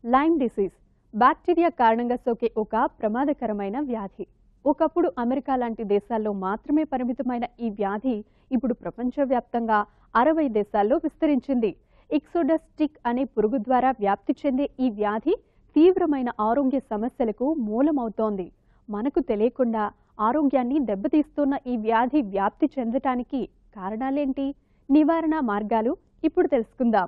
lime disease bacteria కారణంగా సోకే ఒక ప్రమాదకరమైన వ్యాధి ఒకప్పుడు అమెరికా లాంటి దేశాల్లో మాత్రమే పరిమితమైన ఈ వ్యాధి ఇప్పుడు ప్రపంచవ్యాప్తంగా అరవై దేశాల్లో విస్తరించింది ఇక్సోడస్ టిక్ అనే పురుగు ద్వారా వ్యాప్తి చెందే ఈ వ్యాధి తీవ్రమైన ఆరోగ్య సమస్యలకు మూలమవుతోంది మనకు తెలియకుండా ఆరోగ్యాన్ని దెబ్బతీస్తున్న ఈ వ్యాధి వ్యాప్తి చెందటానికి కారణాలేంటి నివారణ మార్గాలు ఇప్పుడు తెలుసుకుందాం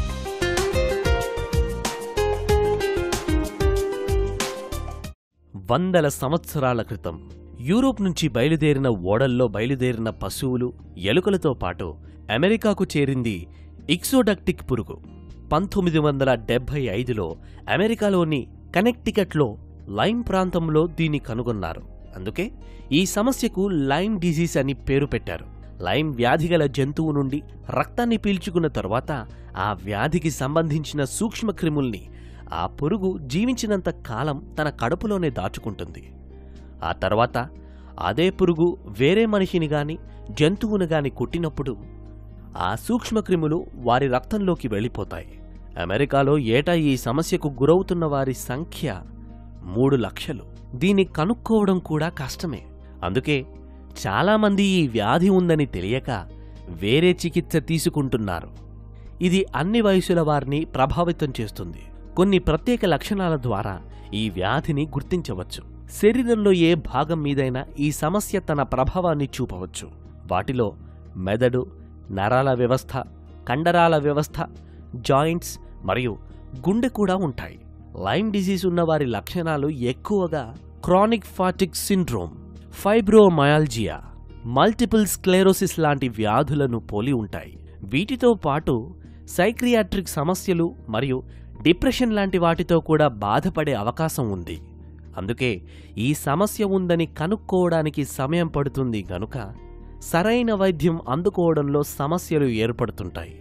వందల సంవత్సరాల క్రితం యూరోప్ నుంచి బయలుదేరిన ఓడల్లో బయలుదేరిన పశువులు ఎలుకలతో పాటు అమెరికాకు చేరింది ఇక్సోడక్టిక్ పురుగు పంతొమ్మిది వందల డెబ్బై ఐదులో అమెరికాలోని కనెక్టికట్లో లైమ్ ప్రాంతంలో దీన్ని కనుగొన్నారు అందుకే ఈ సమస్యకు లైమ్ డిసీజ్ అని పేరు పెట్టారు లైమ్ వ్యాధిగల జంతువు నుండి రక్తాన్ని పీల్చుకున్న తరువాత ఆ వ్యాధికి సంబంధించిన సూక్ష్మక్రిముల్ని ఆ పురుగు జీవించినంత కాలం తన కడుపులోనే దాచుకుంటుంది ఆ తర్వాత అదే పురుగు వేరే మనిషిని గాని జంతువును గాని కుట్టినప్పుడు ఆ సూక్ష్మక్రిములు వారి రక్తంలోకి వెళ్ళిపోతాయి అమెరికాలో ఏటా ఈ సమస్యకు గురవుతున్న వారి సంఖ్య మూడు లక్షలు దీన్ని కనుక్కోవడం కూడా కష్టమే అందుకే చాలామంది ఈ వ్యాధి ఉందని తెలియక వేరే చికిత్స తీసుకుంటున్నారు ఇది అన్ని వయసుల వారిని ప్రభావితం చేస్తుంది కొన్ని ప్రత్యేక లక్షణాల ద్వారా ఈ వ్యాధిని గుర్తించవచ్చు శరీరంలో ఏ భాగం మీదైనా ఈ సమస్య తన ప్రభావాన్ని చూపవచ్చు వాటిలో మెదడు నరాల వ్యవస్థ కండరాల వ్యవస్థ జాయింట్స్ మరియు గుండె కూడా ఉంటాయి లైమ్ డిసీజ్ ఉన్న వారి లక్షణాలు ఎక్కువగా chronic fatigue syndrome fibromyalgia multiple sclerosis లాంటి వ్యాధులను పోలి ఉంటాయి వీటితో పాటు సైక్రియాట్రిక్ సమస్యలు మరియు డిప్రెషన్ లాంటి వాటితో కూడా బాధపడే అవకాశం ఉంది అందుకే ఈ సమస్య ఉందని కనుక్కోవడానికి సమయం పడుతుంది గనుక సరైన వైద్యం అందుకోవడంలో సమస్యలు ఏర్పడుతుంటాయి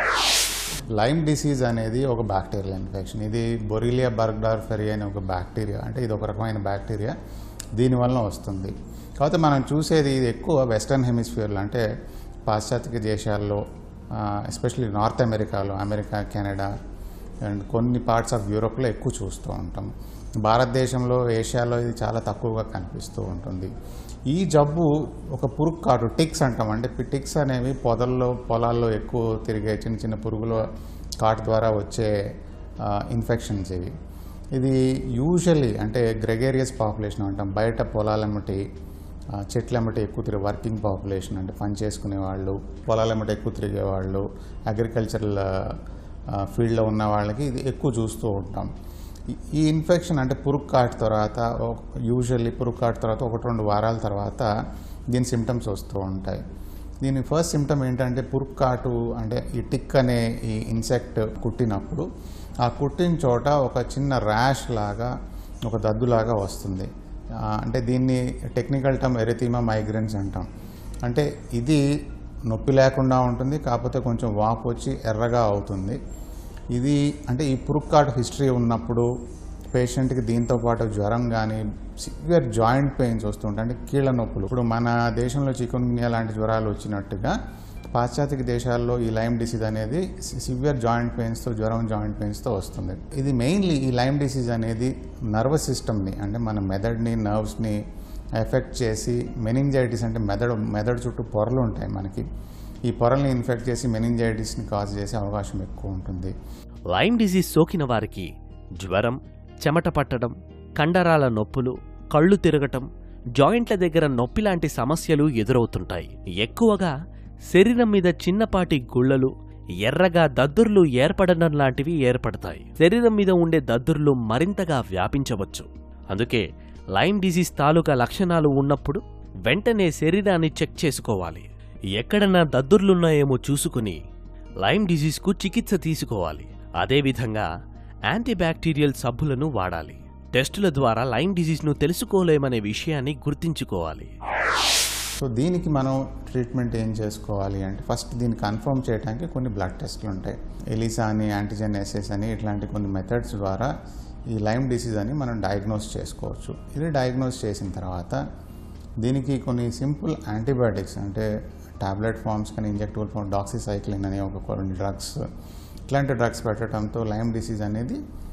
లైమ్ డిసీజ్ అనేది ఒక బ్యాక్టీరియల్ ఇన్ఫెక్షన్ ఇది బొరిలియా బర్గ్డార్ఫెరి అనే ఒక బ్యాక్టీరియా అంటే ఇది ఒక రకమైన బ్యాక్టీరియా దీనివల్ల వస్తుంది కాకపోతే మనం చూసేది ఇది ఎక్కువ వెస్టర్న్ హెమిస్ఫియర్లో అంటే పాశ్చాత్య దేశాల్లో ఎస్పెషల్లీ నార్త్ అమెరికాలో అమెరికా కెనడా అండ్ కొన్ని పార్ట్స్ ఆఫ్ యూరోప్లో ఎక్కువ చూస్తూ ఉంటాం భారతదేశంలో ఏషియాలో ఇది చాలా తక్కువగా కనిపిస్తూ ఉంటుంది ఈ జబ్బు ఒక పురుగు కాటు టిక్స్ అంటాం అంటే టిక్స్ అనేవి పొదల్లో పొలాల్లో ఎక్కువ తిరిగే చిన్న చిన్న పురుగుల కాటు ద్వారా వచ్చే ఇన్ఫెక్షన్స్ ఇవి ఇది యూజువల్లీ అంటే గ్రెగేరియస్ పాపులేషన్ అంటాం బయట పొలాలెమ్మటి ఆ, చెట్లెమ్మటి ఎక్కువ తిరిగే వర్కింగ్ పాపులేషన్ అంటే పని చేసుకునే వాళ్ళు పొలాలెమ్మటి ఎక్కువ తిరిగే వాళ్ళు అగ్రికల్చరల్ ఫీల్డ్లో ఉన్న వాళ్ళకి ఇది ఎక్కువ చూస్తూ ఉంటాం ఈ- ఈ ఇన్ఫెక్షన్ అంటే పురుగు కాటు తర్వాత యూజువల్లీ పురుగు కాటు తర్వాత ఒకటి రెండు వారాల తర్వాత దీని సిమ్టమ్స్ వస్తూ ఉంటాయి దీని ఫస్ట్ సిమ్టమ్ ఏంటంటే పురుగు కాటు అంటే ఈ టిక్ అనే ఈ ఇన్సెక్ట్ కుట్టినప్పుడు ఆ కుట్టిన చోట ఒక చిన్న ర్యాష్ లాగా ఒక దద్దులాగా వస్తుంది ఆ, అంటే దీన్ని టెక్నికల్ టర్మ్ ఎరిథీమా మైగ్రెన్స్ అంటాం అంటే ఇది నొప్పి లేకుండా ఉంటుంది కాకపోతే కొంచెం వాపు వచ్చి ఎర్రగా అవుతుంది ఇది అంటే ఈ పురుగు కాటు హిస్టరీ ఉన్నప్పుడు పేషెంట్కి దీంతో పాటు జ్వరం కానీ సివియర్ జాయింట్ పెయిన్స్ వస్తుంటాయి అంటే కీళ్ళ నొప్పులు ఇప్పుడు మన దేశంలో చికున్గున్యా లాంటి జ్వరాలు వచ్చినట్టుగా పాశ్చాత్య దేశాల్లో ఈ లైమ్ డిసీజ్ అనేది సివియర్ జాయింట్ పెయిన్స్తో జ్వరం జాయింట్ పెయిన్స్తో వస్తుంది ఇది మెయిన్లీ ఈ లైమ్ డిసీజ్ అనేది నర్వస్ సిస్టమ్ని అంటే మన మెదడుని నర్వ్స్ని ఎఫెక్ట్ చేసి మెనింజైటిస్ అంటే మెదడు మెదడు చుట్టూ పొరలు ఉంటాయి మనకి ఈ పొరల్ని ఇన్ఫెక్ట్ చేసి మెనింజైటిస్ని కాజ్ చేసే అవకాశం ఎక్కువ ఉంటుంది లైమ్ డిసీజ్ సోకిన వారికి జ్వరం చెమట పట్టడం కండరాల నొప్పులు కళ్ళు తిరగటం జాయింట్ల దగ్గర నొప్పి లాంటి సమస్యలు ఎదురవుతుంటాయి ఎక్కువగా శరీరం మీద చిన్నపాటి గుళ్ళలు ఎర్రగా దద్దుర్లు ఏర్పడడం లాంటివి ఏర్పడతాయి శరీరం మీద ఉండే దద్దుర్లు మరింతగా వ్యాపించవచ్చు అందుకే లైమ్ డిసీజ్ తాలూకా లక్షణాలు ఉన్నప్పుడు వెంటనే శరీరాన్ని చెక్ చేసుకోవాలి ఎక్కడన్నా దద్దుర్లున్నాయేమో చూసుకుని లైమ్ డిసీజ్కు చికిత్స తీసుకోవాలి అదేవిధంగా యాంటీబ్యాక్టీరియల్ సబ్బులను వాడాలి టెస్టుల ద్వారా లైమ్ డిసీజ్ను తెలుసుకోలేమనే విషయాన్ని గుర్తుంచుకోవాలి సో దీనికి మనం ట్రీట్మెంట్ ఏం చేసుకోవాలి అంటే ఫస్ట్ దీన్ని కన్ఫర్మ్ చేయడానికి కొన్ని బ్లడ్ టెస్ట్లు ఉంటాయి ఎలిసా అని యాంటీజెన్ ఎస్ఎస్ అని ఇట్లాంటి కొన్ని మెథడ్స్ ద్వారా ఈ లైమ్ డిసీజ్ అని మనం డయాగ్నోస్ చేసుకోవచ్చు ఇది డయాగ్నోస్ చేసిన తర్వాత దీనికి కొన్ని సింపుల్ యాంటీబయాటిక్స్ అంటే టాబ్లెట్ ఫామ్స్ కానీ ఇంజెక్టబుల్ ఫామ్ డాక్సిసైక్లిన్ అనే ఒక కొన్ని డ్రగ్స్ ఇట్లాంటి డ్రగ్స్ పెట్టడంతో లైమ్ డిసీజ్ అనేది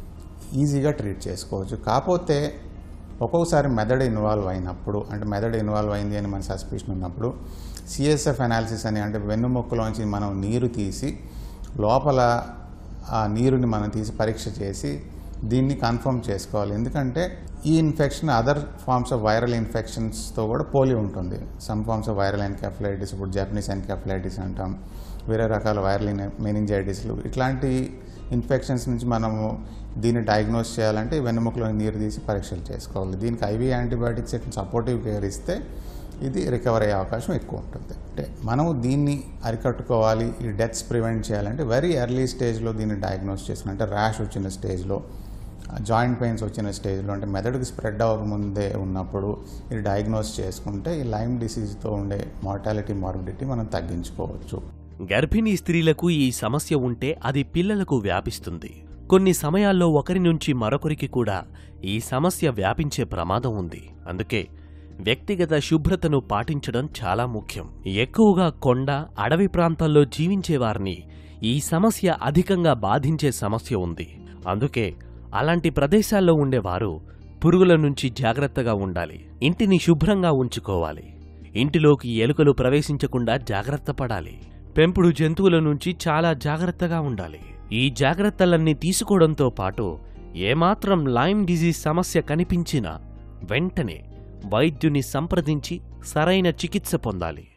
ఈజీగా ట్రీట్ చేసుకోవచ్చు కాకపోతే ఒక్కొక్కసారి మెదడు ఇన్వాల్వ్ అయినప్పుడు అంటే మెదడు ఇన్వాల్వ్ అయింది అని మన సస్పిషన్ ఉన్నప్పుడు సిఎస్ఎఫ్ అనాలిసిస్ అని అంటే వెన్నుముక్కలోంచి మనం నీరు తీసి లోపల ఆ నీరుని మనం తీసి పరీక్ష చేసి దీన్ని కన్ఫర్మ్ చేసుకోవాలి ఎందుకంటే ఈ infection other forms of viral ఇన్ఫెక్షన్స్తో కూడా పోలి ఉంటుంది some forms of viral encephalitis ఇప్పుడు జపనీస్ ఎన్కెఫ్లైటిస్ అంటాం వేరే రకాల వైరల్ మెనింజైటిస్లు ఇట్లాంటి ఇన్ఫెక్షన్స్ నుంచి మనము దీన్ని డయాగ్నోస్ చేయాలంటే ఈ వెన్నెముకలో నీరు తీసి పరీక్షలు చేసుకోవాలి దీనికి ఐవీ యాంటీబయాటిక్స్ సపోర్టివ్ కేర్ ఇస్తే ఇది రికవర్ అయ్యే అవకాశం ఎక్కువ ఉంటుంది అంటే మనము దీన్ని అరికట్టుకోవాలి ఈ డెత్స్ ప్రివెంట్ చేయాలంటే వెరీ ఎర్లీ స్టేజ్లో దీన్ని డయాగ్నోస్ చేసుకుని అంటే ర్యాష్ వచ్చిన స్టేజ్లో జాయింట్ పెయిన్స్ వచ్చిన స్టేజ్లో అంటే మెదడుకి స్ప్రెడ్ అవ్వకముందే ఉన్నప్పుడు ఇది డయాగ్నోస్ చేసుకుంటే ఈ లైమ్ డిసీజ్తో ఉండే మార్టాలిటీ మార్బిడిటీ మనం తగ్గించుకోవచ్చు గర్భిణీ స్త్రీలకు ఈ సమస్య ఉంటే అది పిల్లలకు వ్యాపిస్తుంది కొన్ని సమయాల్లో ఒకరి నుంచి మరొకరికి కూడా ఈ సమస్య వ్యాపించే ప్రమాదం ఉంది అందుకే వ్యక్తిగత శుభ్రతను పాటించడం చాలా ముఖ్యం ఎక్కువగా కొండ అడవి ప్రాంతాల్లో జీవించేవారిని ఈ సమస్య అధికంగా బాధించే సమస్య ఉంది అందుకే అలాంటి ప్రదేశాల్లో ఉండేవారు పురుగుల నుంచి జాగ్రత్తగా ఉండాలి ఇంటిని శుభ్రంగా ఉంచుకోవాలి ఇంటిలోకి ఎలుకలు ప్రవేశించకుండా జాగ్రత్త పడాలి పెంపుడు జంతువుల నుంచి చాలా జాగ్రత్తగా ఉండాలి ఈ జాగ్రత్తలన్నీ తీసుకోవడంతో పాటు ఏమాత్రం లైమ్ డిజీజ్ సమస్య కనిపించినా వెంటనే వైద్యుని సంప్రదించి సరైన చికిత్స పొందాలి